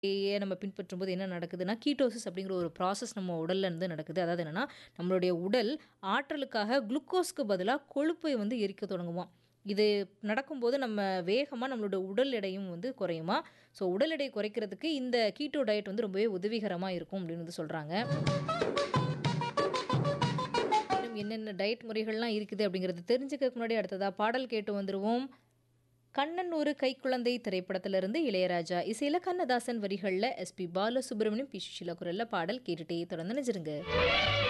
யே நம்ம பின்பற்றும்போது என்ன நடக்குதுன்னா, கீட்டோசிஸ் அப்படிங்கிற ஒரு ப்ராசஸ் நம்ம உடல்ல இருந்து நடக்குது. அதாவது என்னன்னா, நம்மளுடைய உடல் ஆற்றலுக்காக குளுக்கோஸ்க்கு பதிலா கொழுப்பை வந்து எரிக்க தொடங்குமாம். இது நடக்கும்போது நம்ம வேகமா நம்மளோட உடல் எடையும் வந்து குறையுமாம். ஸோ உடல் எடை குறைக்கிறதுக்கு இந்த கீட்டோ டயட் வந்து ரொம்பவே உதவிகரமா இருக்கும் அப்படின்னு வந்து சொல்றாங்க. இன்னும் என்னென்ன டயட் முறைகள்லாம் இருக்குது அப்படிங்கிறத தெரிஞ்சுக்கிறதுக்கு முன்னாடி அடுத்ததா பாடல் கேட்டு வந்துருவோம். கண்ணன் ஒரு கைக்குழந்தை திரைப்படத்திலிருந்து இளையராஜா இசையில கண்ணதாசன் வரிகள்ல எஸ்பி பாலசுப்ரமணியம், பி சுஷீலா குரல்ல பாடல் கேட்டுட்டே தொடர்ந்து இணைஞ்சிருங்க.